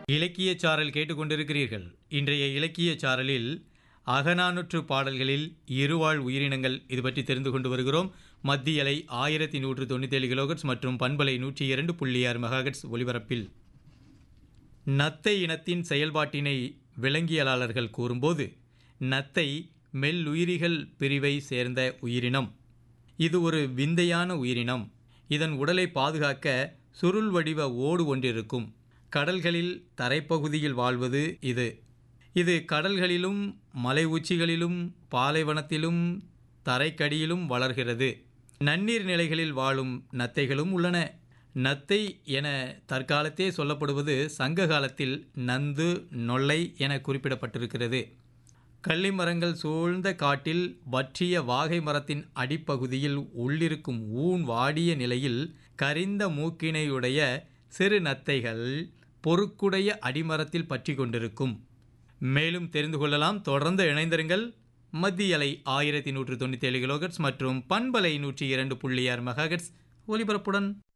இலக்கிய சாரல் கேட்டுக்கொண்டிருக்கிறீர்கள் இன்றைய இலக்கிய சாரலில் அகநானூற்று பாடல்களில் இருவாழ் உயிரினங்கள் இது பற்றி தெரிந்து கொண்டு வருகிறோம் மத்திய அலை ஆயிரத்தி நூற்று தொண்ணூத்தேழு கிலோகட்ஸ் மற்றும் பண்பலை நூற்றி இரண்டு புள்ளி ஆறு மெகாகட்ஸ் ஒலிபரப்பில் நத்தை இனத்தின் செயல்பாட்டினை விலங்கியலாளர்கள் கூறும்போது நத்தை மெல்லுயிரிகள் பிரிவை சேர்ந்த உயிரினம் இது ஒரு விந்தையான உயிரினம் இதன் உடலை பாதுகாக்க சுருள் வடிவ ஓடு ஒன்றிருக்கும் கடல்களில் தரைப்பகுதியில் வாழ்வது இது இது கடல்களிலும் மலை உச்சிகளிலும் பாலைவனத்திலும் தரைக்கடியிலும் வளர்கிறது நன்னீர் நிலைகளில் வாழும் நத்தைகளும் உள்ளன நத்தை என தற்காலத்தே சொல்லப்படுவது சங்க காலத்தில் நந்து நொல்லை என குறிப்பிடப்பட்டிருக்கிறது கள்ளிமரங்கள் சூழ்ந்த காட்டில் வற்றிய வாகை மரத்தின் அடிப்பகுதியில் உள்ளிருக்கும் ஊன் வாடிய நிலையில் கரிந்த மூக்கினையுடைய சிறு நத்தைகள் பொறுக்குடைய அடிமரத்தில் பற்றி கொண்டிருக்கும் மேலும் தெரிந்து கொள்ளலாம் தொடர்ந்து இணைந்திருங்கள் மத்திய அலை ஆயிரத்தி நூற்று தொண்ணூற்றி ஏழு கிலோகட்ஸ் மற்றும் பண்பலை நூற்றி இரண்டு புள்ளி ஆறு மெகாகட்ஸ் ஒலிபரப்புடன்